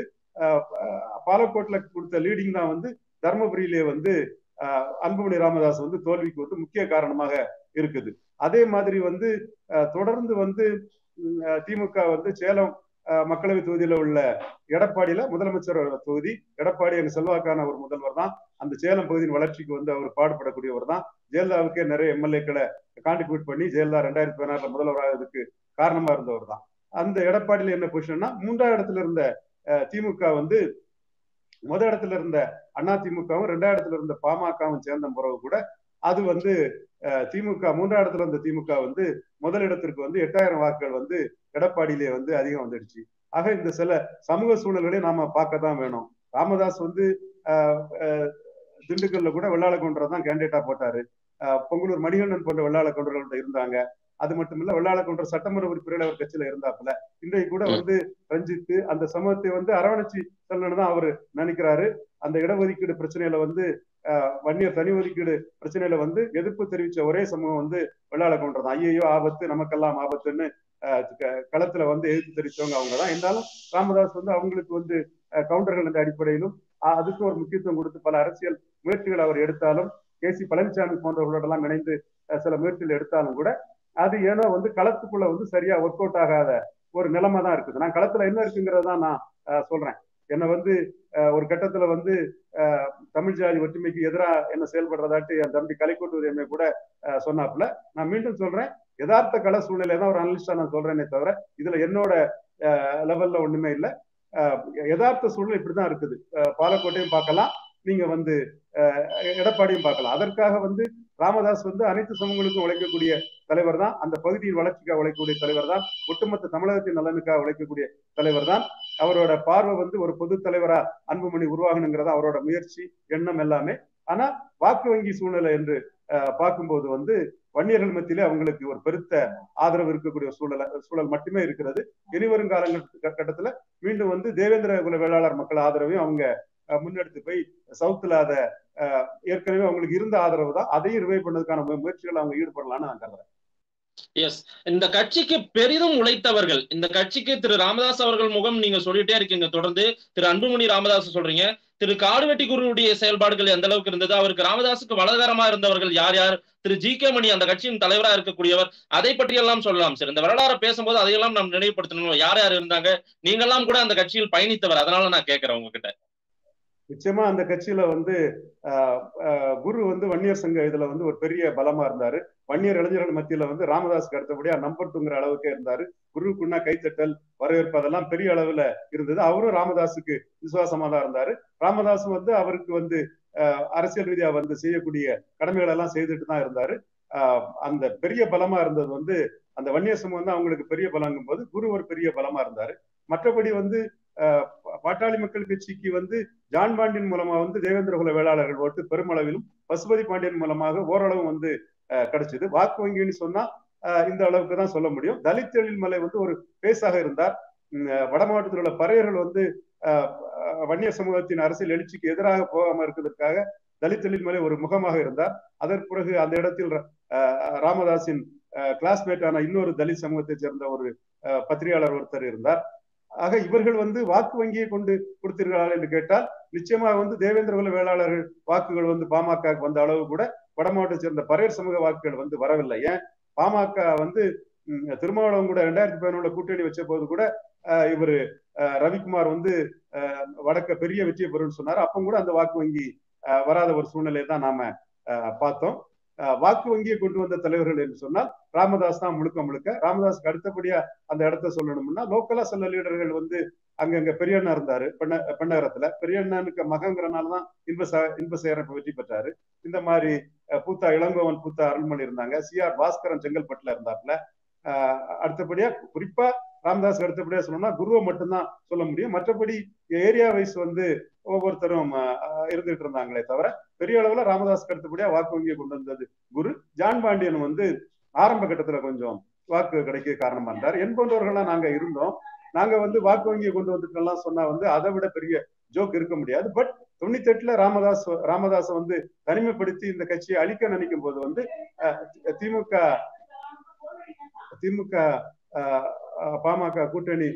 பாலக்கோட்ல கொடுத்த லீடிங் தான் வந்து தர்மபுரியிலே வந்து அன்புமணி ராமதாஸ் வந்து தோல்விக்கு வந்து முக்கிய காரணமாக இருக்குது அதே மாதிரி வந்து தொடர்ந்து வந்து திமுக வந்து சேலம் மக்களவை தொகுதியில உள்ள எடப்பாடியில முதலமைச்சர் தொகுதி எடப்பாடி எங்க செல்வாக்கான ஒரு முதல்வர் தான் அந்த சேலம் பகுதியின் வளர்ச்சிக்கு வந்து அவர் பாடுபடக்கூடியவர் தான் ஜெயலலிதாவுக்கே நிறைய எம்எல்ஏக்களை கான்ட்ரிபியூட் பண்ணி ஜெயலலிதா ரெண்டாயிரத்தி பதினாறுல முதல்வராகிறதுக்கு காரணமா இருந்தவர் தான் அந்த எடப்பாடியில என்ன பொசிஷன்னா மூன்றாம் இடத்துல இருந்த திமுக வந்து முத இடத்துல இருந்த அண்ணா திமுகவும் ரெண்டாம் இடத்துல இருந்த பாமகவும் சேர்ந்த பிறகு கூட அது வந்து திமுக மூன்றாம் இடத்துல இருந்த திமுக வந்து முதலிடத்திற்கு வந்து எட்டாயிரம் வாக்குகள் வந்து எடப்பாடியிலே வந்து அதிகம் வந்துடுச்சு ஆக இந்த சில சமூக சூழல்களை நாம பார்க்க தான் வேணும் ராமதாஸ் வந்து திண்டுக்கல்ல கூட வெள்ளாள கவுண்டரை தான் கேண்டிடேட்டா போட்டாரு பொங்கலூர் மணிகண்டன் போன்ற வெள்ளாள கவுண்டர்கள்ட்ட இருந்தாங்க அது மட்டும் இல்ல வெள்ளாள கவுண்டர் சட்டமன்ற உறுப்பினர் அவர் கட்சியில இருந்தாப்புல இன்றைக்கு கூட வந்து ரஞ்சித்து அந்த சமூகத்தை வந்து அரவணைச்சி செல்லணும்னு தான் அவரு நினைக்கிறாரு அந்த இடஒதுக்கீடு பிரச்சனையில வந்து வன்னியர் தனி ஒதுக்கீடு பிரச்சனையில வந்து எதிர்ப்பு தெரிவிச்ச ஒரே சமூகம் வந்து வெள்ளாள கவுண்டர் தான் ஐயோ ஆபத்து நமக்கெல்லாம் ஆபத்துன்னு களத்துல வந்து எதிர்ப்பு தெரிவித்தவங்க அவங்க தான் இருந்தாலும் ராமதாஸ் வந்து அவங்களுக்கு வந்து கவுண்டர்கள் என்ற அடிப்படையிலும் அதுக்கு ஒரு முக்கியத்துவம் கொடுத்து பல அரசியல் முயற்சிகள் அவர் எடுத்தாலும் கே சி பழனிசாமி போன்றவர்களோடெல்லாம் இணைந்து சில முயற்சிகள் எடுத்தாலும் கூட அது ஏனோ வந்து களத்துக்குள்ள வந்து சரியா ஒர்க் அவுட் ஆகாத ஒரு நிலைமை தான் இருக்குது நான் களத்துல என்ன இருக்குங்கிறத நான் சொல்றேன் என்னை வந்து ஒரு கட்டத்துல வந்து தமிழ் ஜாதி ஒற்றுமைக்கு எதிராக என்ன செயல்படுறதாட்டு என் தம்பி கலைக்கோட்டு உதயமே கூட சொன்னாப்புல நான் மீண்டும் சொல்றேன் யதார்த்த கள சூழ்நிலை தான் ஒரு அனலிஸ்டா நான் சொல்றேனே தவிர இதுல என்னோட லெவல்ல ஒண்ணுமே இல்லை யதார்த்த சூழ்நிலை இப்படிதான் இருக்குது பாலக்கோட்டையும் பார்க்கலாம் நீங்க வந்து எடப்பாடியும் பார்க்கலாம் அதற்காக வந்து ராமதாஸ் வந்து அனைத்து சமூகங்களுக்கும் உழைக்கக்கூடிய தலைவர் தான் அந்த பகுதியின் வளர்ச்சிக்காக உழைக்கக்கூடிய தலைவர் தான் ஒட்டுமொத்த தமிழகத்தின் நலனுக்காக உழைக்கக்கூடிய தலைவர் தான் அவரோட பார்வை வந்து ஒரு பொது தலைவரா அன்புமணி உருவாகணுங்கிறதா அவரோட முயற்சி எண்ணம் எல்லாமே ஆனா வாக்கு வங்கி சூழ்நிலை என்று பார்க்கும்போது வந்து வன்னியர்கள் மத்தியிலே அவங்களுக்கு ஒரு பெருத்த ஆதரவு இருக்கக்கூடிய சூழல் சூழல் மட்டுமே இருக்கிறது இனிவரும் காலங்கள் கட்டத்துல மீண்டும் வந்து தேவேந்திர குல வேளாளர் மக்கள் ஆதரவையும் அவங்க முன்னெடுத்து போய் சவுத்துல அத ஏற்கனவே அவங்களுக்கு இருந்த ஆதரவு தான் அதையும் ரிவைவ் பண்ணதுக்கான முயற்சிகள் அவங்க ஈடுபடலாம்னு நான் கருதுறேன் எஸ் இந்த கட்சிக்கு பெரிதும் உழைத்தவர்கள் இந்த கட்சிக்கு திரு ராமதாஸ் அவர்கள் முகம் நீங்க சொல்லிட்டே இருக்கீங்க தொடர்ந்து திரு அன்புமணி ராமதாஸ் சொல்றீங்க திரு காடுவெட்டி குருவுடைய செயல்பாடுகள் எந்த அளவுக்கு இருந்தது அவருக்கு ராமதாஸுக்கு வலதரமா இருந்தவர்கள் யார் யார் திரு ஜி கே மணி அந்த கட்சியின் தலைவரா இருக்கக்கூடியவர் அதை பற்றி எல்லாம் சொல்லலாம் சார் இந்த வரலாறு பேசும்போது அதையெல்லாம் நாம் நினைவுபடுத்தணும் யார் யார் இருந்தாங்க நீங்கெல்லாம் கூட அந்த கட்சியில் பயணித்தவர் அதனால நான் கேட்கிறேன் உங்ககிட்ட நிச்சயமா அந்த கட்சியில வந்து குரு வந்து வன்னியர் சங்க இதுல வந்து ஒரு பெரிய பலமா இருந்தாரு வன்னியர் இளைஞர்கள் மத்தியில வந்து ராமதாஸ்க்கு அடுத்தபடியா நம்பர் டூங்கிற அளவுக்கே இருந்தாரு குருவுக்குன்னா கைத்தட்டல் வரவேற்பு அதெல்லாம் பெரிய அளவுல இருந்தது அவரும் ராமதாஸுக்கு விசுவாசமா தான் இருந்தாரு ராமதாஸ் வந்து அவருக்கு வந்து அரசியல் ரீதியா வந்து செய்யக்கூடிய கடமைகள் எல்லாம் செய்துட்டு தான் இருந்தாரு அந்த பெரிய பலமா இருந்தது வந்து அந்த வன்னியர் சமூகம் தான் அவங்களுக்கு பெரிய பலங்கும் போது குரு ஒரு பெரிய பலமா இருந்தாரு மற்றபடி வந்து பாட்டாளி மக்கள் கட்சிக்கு வந்து ஜான் பாண்டியன் மூலமா வந்து தேவேந்திர குல வேளாளர்கள் ஓட்டு பெருமளவிலும் பசுபதி பாண்டியன் மூலமாக ஓரளவு வந்து கிடைச்சது வாக்கு வங்கின்னு சொன்னா இந்த அளவுக்கு தான் சொல்ல முடியும் தலித் எழில்மலை வந்து ஒரு பேஸாக இருந்தார் வட மாவட்டத்தில் உள்ள பறையர்கள் வந்து வன்னியர் சமூகத்தின் அரசியல் எழுச்சிக்கு எதிராக போகாம இருக்கிறதுக்காக தலித் எழில்மலை ஒரு முகமாக இருந்தார் அதற்கு பிறகு அந்த இடத்தில் ராமதாஸின் கிளாஸ்மேட்டான இன்னொரு தலித் சமூகத்தை சேர்ந்த ஒரு பத்திரிகையாளர் ஒருத்தர் இருந்தார் ஆக இவர்கள் வந்து வாக்கு வங்கியை கொண்டு கொடுத்தீர்களா என்று கேட்டால் நிச்சயமாக வந்து தேவேந்திர குல வேளாளர்கள் வாக்குகள் வந்து பாமக வந்த அளவு கூட வட மாவட்டத்தை சேர்ந்த பரையர் சமூக வாக்குகள் வந்து வரவில்லை ஏன் பாமக வந்து திருமாவளவன் கூட ரெண்டாயிரத்தி பதினொன்றுல கூட்டணி வச்ச போது கூட இவர் ரவிக்குமார் வந்து வடக்க பெரிய வெற்றியை பெறும்னு சொன்னார் அப்போ கூட அந்த வாக்கு வங்கி வராத ஒரு சூழ்நிலையை தான் நாம பார்த்தோம் வாக்கு வங்கியை கொண்டு வந்த தலைவர்கள் என்று சொன்னால் ராமதாஸ் தான் முழுக்க முழுக்க ராமதாஸ்க்கு அடுத்தபடியா அந்த இடத்த சொல்லணும்னா லோக்கலா சில லீடர்கள் வந்து அங்கங்க பெரியண்ணா இருந்தாரு பெண்ண பெண்ணகரத்துல பெரியண்ணனுக்கு மகங்கிறனாலதான் இன்ப இன்பசேகரன் வெற்றி பெற்றாரு இந்த மாதிரி பூத்தா இளங்கோவன் பூத்தா அருள்மொழி இருந்தாங்க சி ஆர் பாஸ்கரன் செங்கல்பட்டுல இருந்தாப்புல அடுத்தபடியா குறிப்பா ராமதாஸ் அடுத்தபடியா சொல்லணும்னா குருவை மட்டும்தான் சொல்ல முடியும் மற்றபடி ஏரியா வைஸ் வந்து ஒவ்வொருத்தரும் இருந்துட்டு இருந்தாங்களே தவிர பெரிய அளவுல ராமதாஸ் அடுத்தபடியா வாக்கு வங்கியை கொண்டு வந்தது குரு ஜான் பாண்டியன் வந்து ஆரம்ப கட்டத்துல கொஞ்சம் வாக்கு கிடைக்க காரணமா இருந்தார் என் போன்றவர்கள்லாம் நாங்க இருந்தோம் நாங்க வந்து வாக்கு வங்கியை கொண்டு வந்துட்டோம்லாம் சொன்னா வந்து அதை விட பெரிய ஜோக் இருக்க முடியாது பட் தொண்ணூத்தி எட்டுல ராமதாஸ் ராமதாஸை வந்து தனிமைப்படுத்தி இந்த கட்சியை அழிக்க நினைக்கும் போது வந்து திமுக திமுக பாமக கூட்டணி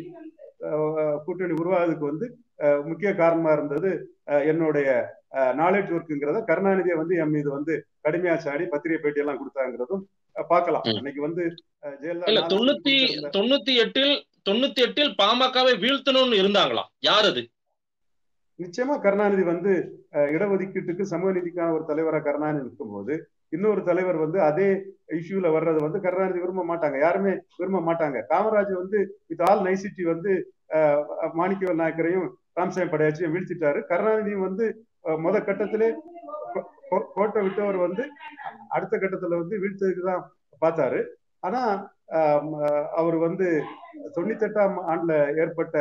கூட்டணி உருவாவதுக்கு வந்து முக்கிய காரணமா இருந்தது என்னுடைய நாலேஜ் ஒர்க்குங்கிறத கருணாநிதியை வந்து என் மீது வந்து கடுமையா சாடி பத்திரிகை பேட்டி எல்லாம் கொடுத்தாங்கிறதும் பார்க்கலாம் இன்னைக்கு வந்து ஜெயலலிதா தொண்ணூத்தி தொண்ணூத்தி எட்டில் தொண்ணூத்தி எட்டில் பாமகவை வீழ்த்தணும்னு இருந்தாங்களா யார் அது நிச்சயமா கருணாநிதி வந்து இடஒதுக்கீட்டுக்கு சமூக நீதிக்கான ஒரு தலைவராக கருணாநிதி நிற்கும் போது இன்னொரு தலைவர் வந்து அதே இஷ்யூல வர்றது வந்து கருணாநிதி விரும்ப மாட்டாங்க யாருமே விரும்ப மாட்டாங்க காமராஜ் வந்து வித் ஆல் நைசிட்டி வந்து மாணிக்கவல் நாயக்கரையும் ராம்சாமி படையாச்சியும் வீழ்த்திட்டாரு கருணாநிதியும் வந்து முத கட்டத்திலே கோட்டை விட்டவர் வந்து அடுத்த கட்டத்துல வந்து வீழ்த்ததுக்கு தான் பார்த்தாரு ஆனா அவர் வந்து தொண்ணூத்தி எட்டாம் ஆண்டுல ஏற்பட்ட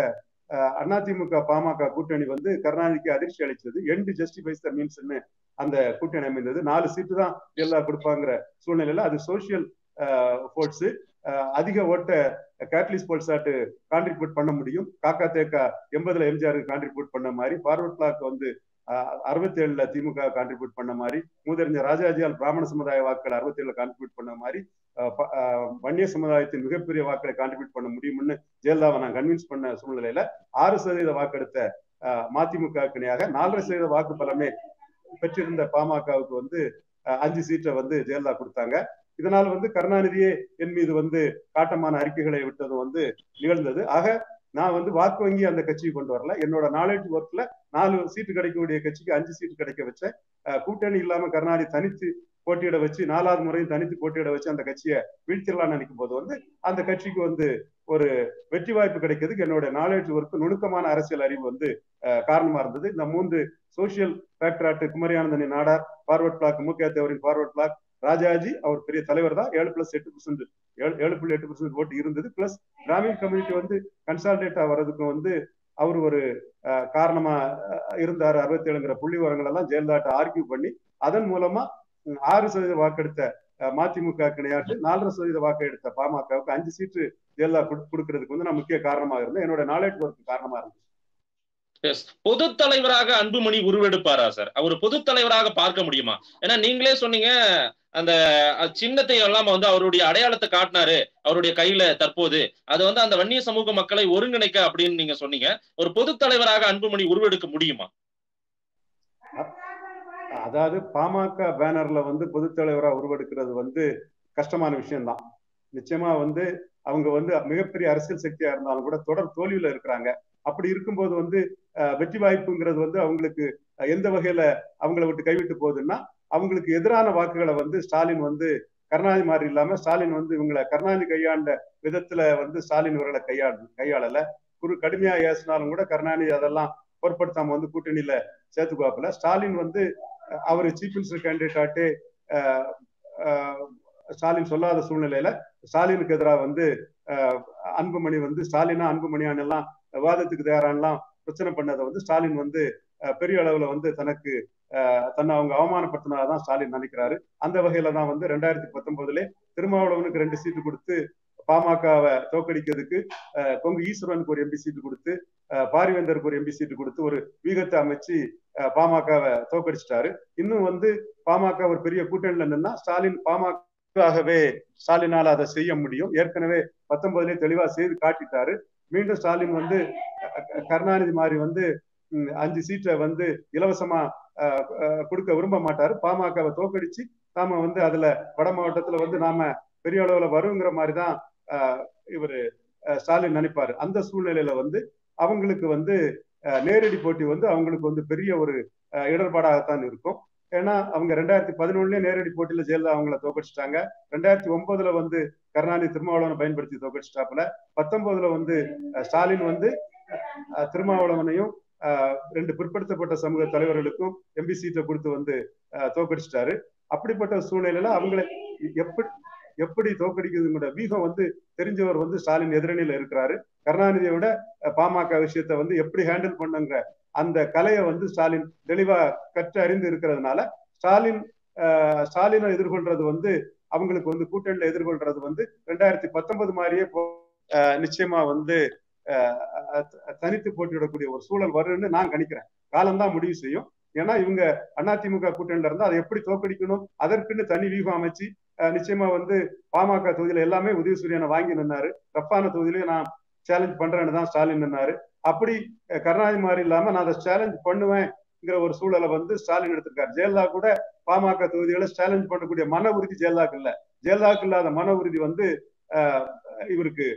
அதிமுக பாமக கூட்டணி வந்து கருணாநிதிக்கு அதிர்ச்சி அளித்தது எண்டு ஜஸ்டிஃபைஸ் த மீன்ஸ்னு அந்த கூட்டணி அமைந்தது நாலு சீட்டு தான் எல்லா கொடுப்பாங்கிற சூழ்நிலையில அது சோசியல் போர்ட்ஸ் அதிக ஓட்ட கேட்லிஸ் போல்சாட்டு கான்ட்ரிபியூட் பண்ண முடியும் காக்கா தேக்கா எண்பதுல எம்ஜிஆருக்கு கான்ட்ரிபியூட் பண்ண மாதிரி ஃபார்வர்ட் பிளாக் வந்து அறுபத்தி ஏழுல திமுக கான்ட்ரிபியூட் பண்ண மாதிரி மூதறிஞர் ராஜாஜியால் பிராமண சமுதாய வாக்குகள் அறுபத்தி ஏழுல கான்ட்ரிபியூட் பண்ண மாதிரி வன்னிய சமுதாயத்தின் மிகப்பெரிய வாக்களை கான்ட்ரிபியூட் பண்ண முடியும்னு ஜெயலலிதாவை நான் கன்வின்ஸ் பண்ண சூழ்நிலையில ஆறு சதவீத வாக்கெடுத்த மதிமுக இணையாக நாலரை சதவீத வாக்கு பலமே பெற்றிருந்த பாமகவுக்கு வந்து அஞ்சு சீட்டை வந்து ஜெயலலிதா கொடுத்தாங்க இதனால வந்து கருணாநிதியே என் மீது வந்து காட்டமான அறிக்கைகளை விட்டது வந்து நிகழ்ந்தது ஆக நான் வந்து வாக்கு வங்கி அந்த கட்சியை கொண்டு வரல என்னோட நாலேஜ் ஒர்க்ல நாலு சீட்டு கிடைக்கக்கூடிய கட்சிக்கு அஞ்சு சீட்டு கிடைக்க வச்சேன் கூட்டணி இல்லாம கருணாநிதி தனித்து போட்டியிட வச்சு நாலாவது முறையும் தனித்து போட்டியிட வச்சு அந்த கட்சியை வீழ்த்திடலாம்னு நினைக்கும் போது வந்து அந்த கட்சிக்கு வந்து ஒரு வெற்றி வாய்ப்பு கிடைக்கிறதுக்கு என்னோட நாலேஜ் ஒர்க் நுணுக்கமான அரசியல் அறிவு வந்து காரணமா இருந்தது இந்த மூன்று சோசியல் ஃபேக்டராட்டு குமரியானந்தனின் நாடார் ஃபார்வர்ட் பிளாக் முக்கிய தேவரின் ஃபார்வர்ட் பிளாக் ராஜாஜி அவர் பெரிய தலைவர் தான் ஏழு பிளஸ் எட்டு பர்சன்ட் ஏழு புள்ளி எட்டு பர்சன்ட் ஓட்டு இருந்தது பிளஸ் கிராமின் கம்யூனிட்டி வந்து கன்சால்டேட் ஆகிறதுக்கும் வந்து அவர் ஒரு காரணமா இருந்தார் அறுபத்தி ஏழுங்கிற புள்ளி விவரங்கள் எல்லாம் ஜெயலலிதா ஆர்கியூ பண்ணி அதன் மூலமா ஆறு சதவீத வாக்கெடுத்த மதிமுக கிடையாது நாலரை சதவீத வாக்கு எடுத்த பாமகவுக்கு அஞ்சு சீட்டு ஜெயலலிதா கொடுக்கறதுக்கு வந்து நான் முக்கிய காரணமாக இருந்தேன் என்னோட நாலேஜ் ஒர்க் காரணமா இருந்துச்சு பொது தலைவராக அன்புமணி உருவெடுப்பாரா சார் அவர் பொது தலைவராக பார்க்க முடியுமா ஏன்னா நீங்களே சொன்னீங்க அந்த சின்னத்தை எல்லாம் வந்து அவருடைய அடையாளத்தை காட்டினாரு அவருடைய கையில தற்போது அது வந்து அந்த வன்னிய சமூக மக்களை ஒருங்கிணைக்க அப்படின்னு நீங்க சொன்னீங்க ஒரு பொது தலைவராக அன்புமணி உருவெடுக்க முடியுமா அதாவது பாமக பேனர்ல வந்து பொதுத் தலைவரா உருவெடுக்கிறது வந்து கஷ்டமான விஷயம்தான் நிச்சயமா வந்து அவங்க வந்து மிகப்பெரிய அரசியல் சக்தியா இருந்தாலும் கூட தொடர் தோல்வியில இருக்கிறாங்க அப்படி இருக்கும்போது வந்து வெற்றி வாய்ப்புங்கிறது வந்து அவங்களுக்கு எந்த வகையில அவங்கள விட்டு கைவிட்டு போகுதுன்னா அவங்களுக்கு எதிரான வாக்குகளை வந்து ஸ்டாலின் வந்து கருணாநிதி மாதிரி இல்லாம ஸ்டாலின் வந்து இவங்களை கருணாநிதி கையாண்ட விதத்துல வந்து ஸ்டாலின் இவர்களை கையாள கையாளல குறு கடுமையா ஏசினாலும் கூட கருணாநிதி அதெல்லாம் பொருட்படுத்தாம வந்து கூட்டணியில சேர்த்துக்குவாப்புல ஸ்டாலின் வந்து அவர் சீஃப் மினிஸ்டர் கேண்டிடேட் ஆட்டு ஸ்டாலின் சொல்லாத சூழ்நிலையில ஸ்டாலினுக்கு எதிராக வந்து அன்புமணி வந்து ஸ்டாலினா அன்புமணியான் எல்லாம் விவாதத்துக்கு தயாரானலாம் பிரச்சனை பண்ணதை வந்து ஸ்டாலின் வந்து பெரிய அளவுல வந்து தனக்கு தன்னை அவங்க அவமானப்படுத்தினாதான் ஸ்டாலின் நினைக்கிறாரு அந்த வகையில தான் வந்து ரெண்டாயிரத்தி பத்தொன்பதுல திருமாவளவனுக்கு ரெண்டு சீட்டு கொடுத்து பாமகவை தோக்கடிக்கிறதுக்கு கொங்கு ஈஸ்வரனுக்கு ஒரு எம்பி சீட்டு கொடுத்து பாரிவேந்தருக்கு ஒரு எம்பி சீட்டு கொடுத்து ஒரு வீகத்தை அமைச்சு பாமகவை தோக்கடிச்சிட்டாரு இன்னும் வந்து பாமக ஒரு பெரிய கூட்டணியில நின்னா ஸ்டாலின் பாமகவே ஸ்டாலினால் அதை செய்ய முடியும் ஏற்கனவே பத்தொன்பதுலேயே தெளிவா செய்து காட்டிட்டாரு மீண்டும் ஸ்டாலின் வந்து கருணாநிதி மாதிரி வந்து அஞ்சு சீட்டை வந்து இலவசமா கொடுக்க விரும்ப மாட்டாரு பாமகவை தோக்கடிச்சு நாம வந்து அதுல வட மாவட்டத்துல வந்து நாம பெரிய அளவுல வருங்கிற மாதிரிதான் இவர் ஸ்டாலின் நினைப்பாரு அந்த சூழ்நிலையில வந்து அவங்களுக்கு வந்து நேரடி போட்டி வந்து அவங்களுக்கு வந்து பெரிய ஒரு இடர்பாடாகத்தான் இருக்கும் ஏன்னா அவங்க ரெண்டாயிரத்தி பதினொன்னுலயே நேரடி போட்டியில ஜெயலலிதா அவங்கள தோக்கடிச்சிட்டாங்க ரெண்டாயிரத்தி ஒன்பதுல வந்து கருணாநிதி திருமாவளவனை பயன்படுத்தி தோக்கடிச்சிட்டாப்புல பத்தொன்பதுல வந்து ஸ்டாலின் வந்து திருமாவளவனையும் ரெண்டு பிற்படுத்தப்பட்ட சமூக தலைவர்களுக்கும் எம்பி சீட்டை கொடுத்து வந்து தோக்கடிச்சிட்டாரு அப்படிப்பட்ட சூழ்நிலையில அவங்களை எப்படி எப்படி தோக்கடிக்கிறதுங்கிற வீகம் வந்து தெரிஞ்சவர் வந்து ஸ்டாலின் எதிரணியில இருக்கிறாரு கருணாநிதியை விட பாமக விஷயத்த வந்து எப்படி ஹேண்டில் பண்ணுங்கிற அந்த கலையை வந்து ஸ்டாலின் தெளிவா கற்று அறிந்து இருக்கிறதுனால ஸ்டாலின் ஸ்டாலினை எதிர்கொள்றது வந்து அவங்களுக்கு வந்து கூட்டணியில எதிர்கொள்றது வந்து ரெண்டாயிரத்தி பத்தொன்பது மாதிரியே நிச்சயமா வந்து தனித்து போட்டியிடக்கூடிய ஒரு சூழல் வரும்னு நான் கணிக்கிறேன் காலம்தான் முடிவு செய்யும் ஏன்னா இவங்க அதிமுக கூட்டணியில இருந்தா அதை எப்படி தோக்கடிக்கணும் அதற்குன்னு தனி வியூகம் அமைச்சு நிச்சயமா வந்து பாமக தொகுதியில எல்லாமே உதயசூரியனை வாங்கி நின்னாரு ரஃபான தொகுதியிலையும் நான் சேலஞ்ச் பண்றேன்னு தான் ஸ்டாலின் நின்னாரு அப்படி கருணாநிதி மாதிரி இல்லாம நான் அதை சேலஞ்ச் பண்ணுவேன்ங்கிற ஒரு சூழலை வந்து ஸ்டாலின் எடுத்திருக்காரு ஜெயலலிதா கூட பாமக தொகுதிகளை சேலஞ்ச் பண்ணக்கூடிய மன உறுதி ஜெயலலிதாக்கு இல்ல ஜெயலலிதாக்கு இல்லாத மன உறுதி வந்து இவருக்கு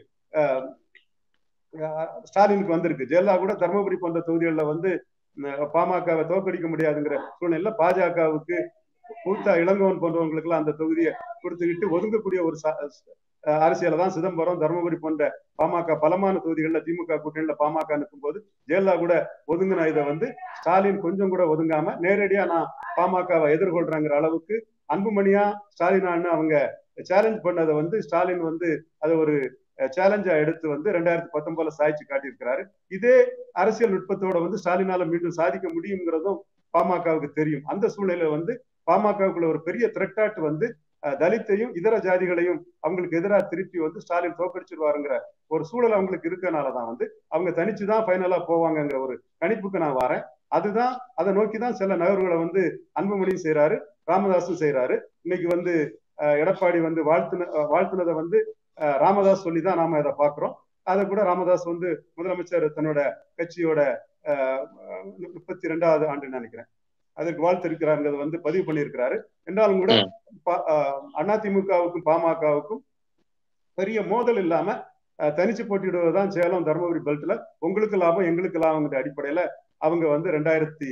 ஸ்டாலினுக்கு வந்திருக்கு ஜெயலலிதா கூட தருமபுரி போன்ற தொகுதிகளில் வந்து பாமகவை தோற்கடிக்க முடியாதுங்கிற சூழ்நிலையில பாஜகவுக்கு பூத்தா இளங்கோவன் போன்றவங்களுக்கு எல்லாம் அந்த தொகுதியை கொடுத்துக்கிட்டு ஒதுங்கக்கூடிய ஒரு அரசியல தான் சிதம்பரம் தருமபுரி போன்ற பாமக பலமான தொகுதிகளில் திமுக கூட்டணியில பாமக நிற்கும் போது ஜெயலலிதா கூட ஒதுங்கின இதை வந்து ஸ்டாலின் கொஞ்சம் கூட ஒதுங்காம நேரடியா நான் பாமகவை எதிர்கொள்றேங்கிற அளவுக்கு அன்புமணியா ஸ்டாலினான்னு அவங்க சேலஞ்ச் பண்ணதை வந்து ஸ்டாலின் வந்து அதை ஒரு சேலஞ்சா எடுத்து வந்து ரெண்டாயிரத்தி பத்தொன்பதுல சாய்ச்சி காட்டியிருக்கிறாரு இதே அரசியல் நுட்பத்தோட வந்து ஸ்டாலினால மீண்டும் சாதிக்க முடியுங்கிறதும் பாமகவுக்கு தெரியும் அந்த சூழ்நிலையில வந்து பாமகவுக்குள்ள ஒரு பெரிய த்ரெட்டாட்டு வந்து தலித்தையும் இதர ஜாதிகளையும் அவங்களுக்கு எதிராக திருப்பி வந்து ஸ்டாலின் தோக்கடிச்சிருவாருங்கிற ஒரு சூழல் அவங்களுக்கு இருக்கனாலதான் வந்து அவங்க தனிச்சுதான் ஃபைனலா போவாங்கங்கிற ஒரு கணிப்புக்கு நான் வரேன் அதுதான் அதை நோக்கி தான் சில நகர்வுகளை வந்து அன்புமணியும் செய்யறாரு ராமதாஸும் செய்யறாரு இன்னைக்கு வந்து எடப்பாடி வந்து வாழ்த்துன வாழ்த்துனதை வந்து ராமதாஸ் சொல்லி தான் நாம இதை பாக்குறோம் அதை கூட ராமதாஸ் வந்து முதலமைச்சர் தன்னோட கட்சியோட முப்பத்தி ரெண்டாவது ஆண்டு நினைக்கிறேன் அதற்கு வாழ்த்து இருக்கிறாருங்கிறத வந்து பதிவு பண்ணியிருக்கிறாரு என்றாலும் கூட அதிமுகவுக்கும் பாமகவுக்கும் பெரிய மோதல் இல்லாம தனிச்சு போட்டியிடுவதுதான் சேலம் தருமபுரி பெல்ட்ல உங்களுக்கு லாபம் எங்களுக்கு லாபங்கிற அடிப்படையில அவங்க வந்து ரெண்டாயிரத்தி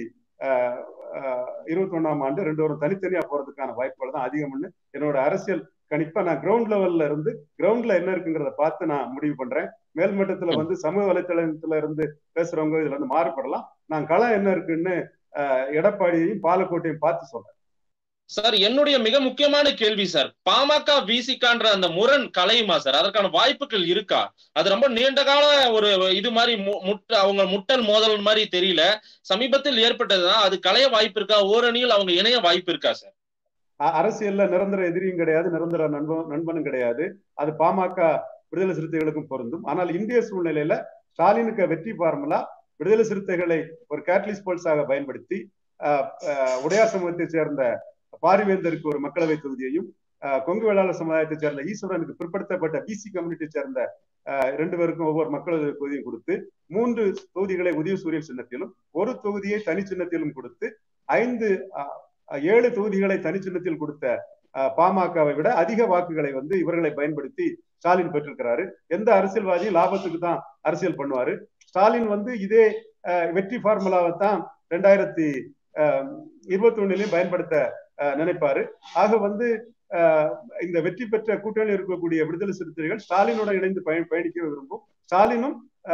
இருபத்தி ஒன்னாம் ஆண்டு ரெண்டு வரும் தனித்தனியா போறதுக்கான வாய்ப்புகள் தான் அதிகம்னு என்னோட அரசியல் கணிப்பா நான் கிரவுண்ட் லெவல்ல இருந்து கிரவுண்ட்ல என்ன இருக்குங்கிறத பார்த்து நான் முடிவு பண்றேன் மேல்மட்டத்துல வந்து சமூக வலைத்தளத்துல இருந்து பேசுறவங்க இதுல இருந்து மாறுபடலாம் நான் களம் என்ன இருக்குன்னு எடப்பாடியையும் பாலக்கோட்டையும் பார்த்து சொல்றேன் சார் என்னுடைய மிக முக்கியமான கேள்வி சார் பாமக விசிகான்ற அந்த முரண் கலையுமா சார் அதற்கான வாய்ப்புகள் இருக்கா அது ரொம்ப நீண்ட கால ஒரு இது மாதிரி முட்ட அவங்க முட்டல் மோதல் மாதிரி தெரியல சமீபத்தில் ஏற்பட்டதுதான் அது கலைய வாய்ப்பு இருக்கா ஓரணியில் அவங்க இணைய வாய்ப்பு இருக்கா சார் அரசியல்ல நிரந்தர எதிரியும் கிடையாது நிரந்தர நண்பன் நண்பனும் கிடையாது அது பாமக விடுதலை சிறுத்தைகளுக்கும் பொருந்தும் ஆனால் இந்திய சூழ்நிலையில ஸ்டாலினுக்கு வெற்றி பார்முலா விடுதலை சிறுத்தைகளை ஒரு கேட்லிஸ் போல்ஸாக பயன்படுத்தி உடையார் சமூகத்தை சேர்ந்த பாரிவேந்தருக்கு ஒரு மக்களவை தொகுதியையும் கொங்கு வேளாளர் சமுதாயத்தை சேர்ந்த ஈஸ்வரனுக்கு பிற்படுத்தப்பட்ட பிசி கம்யூனிட்டி சேர்ந்த ரெண்டு பேருக்கும் ஒவ்வொரு மக்களவை தொகுதியும் கொடுத்து மூன்று தொகுதிகளை உதயசூரியன் சின்னத்திலும் ஒரு தொகுதியை தனி சின்னத்திலும் கொடுத்து ஐந்து ஏழு தொகுதிகளை தனி சின்னத்தில் கொடுத்த பாமகவை விட அதிக வாக்குகளை வந்து இவர்களை பயன்படுத்தி ஸ்டாலின் பெற்றிருக்கிறாரு எந்த அரசியல்வாதியும் லாபத்துக்கு தான் அரசியல் பண்ணுவாரு ஸ்டாலின் வந்து இதே வெற்றி ஃபார்முலாவை தான் ரெண்டாயிரத்தி இருபத்தி ஒண்ணுலயும் பயன்படுத்த நினைப்பாரு ஆக வந்து இந்த வெற்றி பெற்ற கூட்டணியில் இருக்கக்கூடிய விடுதலை சிறுத்தைகள் ஸ்டாலினோட இணைந்து பயன் பயணிக்க விரும்பும் ஸ்டாலினும்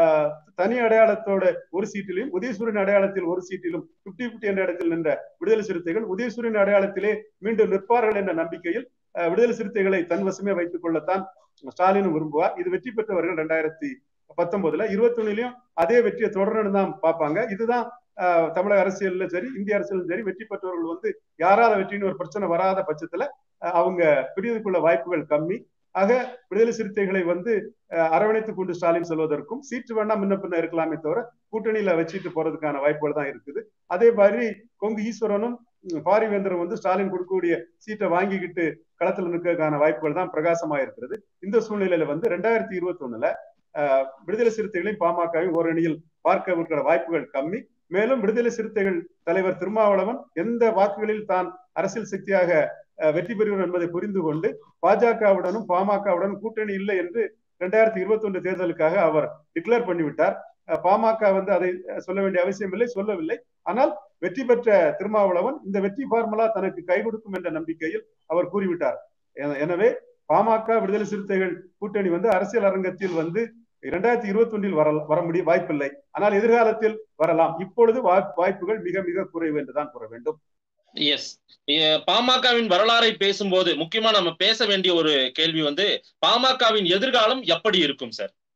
தனி அடையாளத்தோட ஒரு சீட்டிலும் உதயசூரியன் அடையாளத்தில் ஒரு சீட்டிலும் பிப்டி பிப்டி என்ற இடத்தில் நின்ற விடுதலை சிறுத்தைகள் உதயசூரியன் அடையாளத்திலே மீண்டும் நிற்பார்கள் என்ற நம்பிக்கையில் விடுதலை சிறுத்தைகளை தன் வசமே வைத்துக் கொள்ளத்தான் ஸ்டாலினும் விரும்புவார் இது வெற்றி பெற்றவர்கள் ரெண்டாயிரத்தி பத்தொன்பதுல இருபத்தி ஒண்ணுலயும் அதே வெற்றியை தொடரணும்னு தான் பார்ப்பாங்க இதுதான் தமிழக அரசியல்ல சரி இந்திய அரசியலும் சரி வெற்றி பெற்றவர்கள் வந்து யாரால வெற்றின்னு ஒரு பிரச்சனை வராத பட்சத்துல அவங்க பிரிவதற்குள்ள வாய்ப்புகள் கம்மி ஆக விடுதலை சிறுத்தைகளை வந்து அரவணைத்துக் கொண்டு ஸ்டாலின் செல்வதற்கும் சீட்டு வேணா முன்ன பின்ன இருக்கலாமே தவிர கூட்டணியில வச்சுட்டு போறதுக்கான வாய்ப்புகள் தான் இருக்குது அதே மாதிரி கொங்கு ஈஸ்வரனும் பாரிவேந்தரும் வந்து ஸ்டாலின் கொடுக்கக்கூடிய சீட்டை வாங்கிக்கிட்டு களத்துல நிற்கிறதுக்கான வாய்ப்புகள் தான் பிரகாசமா இருக்கிறது இந்த சூழ்நிலையில வந்து ரெண்டாயிரத்தி இருபத்தி ஒண்ணுல விடுதலை சிறுத்தைகளையும் பாமகவையும் ஓரணியில் பார்க்க இருக்கிற வாய்ப்புகள் கம்மி மேலும் விடுதலை சிறுத்தைகள் தலைவர் திருமாவளவன் எந்த வாக்குகளில் தான் அரசியல் சக்தியாக வெற்றி பெறுகிறார் என்பதை புரிந்து கொண்டு பாஜகவுடனும் பாமகவுடனும் கூட்டணி இல்லை என்று இரண்டாயிரத்தி இருபத்தி ஒன்று தேர்தலுக்காக அவர் டிக்ளேர் பண்ணிவிட்டார் பாமக வந்து அதை சொல்ல வேண்டிய அவசியம் இல்லை சொல்லவில்லை ஆனால் வெற்றி பெற்ற திருமாவளவன் இந்த வெற்றி ஃபார்முலா தனக்கு கை கொடுக்கும் என்ற நம்பிக்கையில் அவர் கூறிவிட்டார் எனவே பாமக விடுதலை சிறுத்தைகள் கூட்டணி வந்து அரசியல் அரங்கத்தில் வந்து இரண்டாயிரத்தி இருபத்தி ஒன்றில் வர வர முடிய வாய்ப்பில்லை ஆனால் எதிர்காலத்தில் வரலாம் இப்பொழுது வாய்ப்புகள் மிக மிக குறைவு என்றுதான் கூற வேண்டும் எஸ் பாமகவின் வரலாறை பேசும்போது முக்கியமா நம்ம பேச வேண்டிய ஒரு கேள்வி வந்து பாமகவின் எதிர்காலம் எப்படி இருக்கும் சார்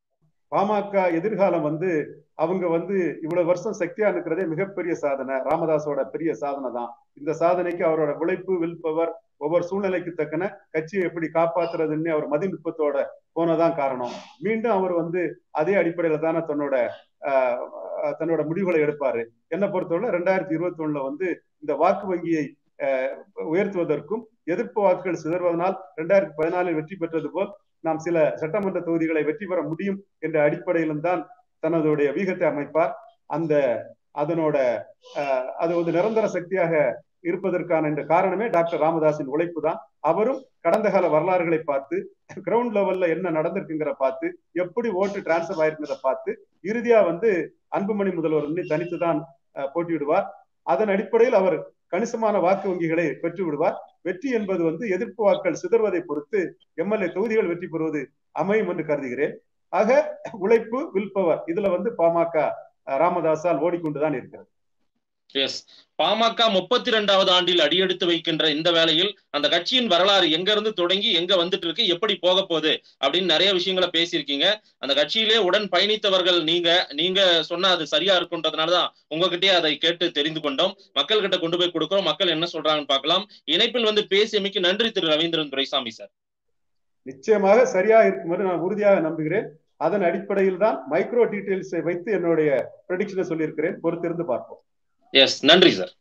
பாமக எதிர்காலம் வந்து அவங்க வந்து இவ்வளவு வருஷம் சக்தியா இருக்கிறதே மிகப்பெரிய சாதனை ராமதாஸோட பெரிய சாதனை தான் இந்த சாதனைக்கு அவரோட உழைப்பு வில் பவர் ஒவ்வொரு சூழ்நிலைக்கு தக்கன கட்சியை எப்படி காப்பாத்துறதுன்னு அவர் மதிநுட்பத்தோட போனதான் காரணம் மீண்டும் அவர் வந்து அதே அடிப்படையில தானே தன்னோட தன்னோட முடிவுகளை எடுப்பாரு என்னை பொறுத்தவரை ரெண்டாயிரத்தி இருபத்தி ஒண்ணுல வந்து இந்த வாக்கு வங்கியை உயர்த்துவதற்கும் எதிர்ப்பு வாக்குகள் சிதறுவதனால் ரெண்டாயிரத்தி பதினாலில் வெற்றி பெற்றது போல் நாம் சில சட்டமன்ற தொகுதிகளை வெற்றி பெற முடியும் என்ற அடிப்படையிலும் தான் தனதுடைய வீகத்தை அமைப்பார் அந்த அதனோட அது வந்து நிரந்தர சக்தியாக இருப்பதற்கான இந்த காரணமே டாக்டர் ராமதாஸின் உழைப்பு தான் அவரும் கடந்த கால வரலாறுகளை பார்த்து கிரவுண்ட் லெவல்ல என்ன நடந்திருக்குங்கிற பார்த்து எப்படி ஓட்டு டிரான்ஸ்ஃபர் ஆயிருக்கிறத பார்த்து இறுதியா வந்து அன்புமணி முதல்வர் தனித்து தான் போட்டியிடுவார் அதன் அடிப்படையில் அவர் கணிசமான வாக்கு வங்கிகளை பெற்று விடுவார் வெற்றி என்பது வந்து எதிர்ப்பு வாக்கள் சிதறுவதை பொறுத்து எம்எல்ஏ தொகுதிகள் வெற்றி பெறுவது அமையும் என்று கருதுகிறேன் ஆக உழைப்பு வில்பவர் இதுல வந்து பாமக ராமதாஸால் ஓடிக்கொண்டுதான் இருக்கிறது எஸ் பாமக முப்பத்தி ரெண்டாவது ஆண்டில் அடியெடுத்து வைக்கின்ற இந்த வேளையில் அந்த கட்சியின் வரலாறு எங்க இருந்து தொடங்கி எங்க வந்துட்டு இருக்கு எப்படி போக போகுது அப்படின்னு நிறைய விஷயங்களை பேசியிருக்கீங்க அந்த கட்சியிலே உடன் பயணித்தவர்கள் நீங்க நீங்க சொன்னா அது சரியா இருக்குன்றதுனாலதான் உங்ககிட்டயே அதை கேட்டு தெரிந்து கொண்டோம் மக்கள் கிட்ட கொண்டு போய் கொடுக்கிறோம் மக்கள் என்ன சொல்றாங்கன்னு பார்க்கலாம் இணைப்பில் வந்து பேசியமைக்கு நன்றி திரு ரவீந்திரன் துரைசாமி சார் நிச்சயமாக சரியா இருக்கும் என்று நான் உறுதியாக நம்புகிறேன் அதன் அடிப்படையில் தான் மைக்ரோ டீடைல்ஸை வைத்து என்னுடைய ப்ரெடிக்ஷனை சொல்லியிருக்கிறேன் பொறுத்திருந்து பார்ப்போம் எஸ் நன்றி சார்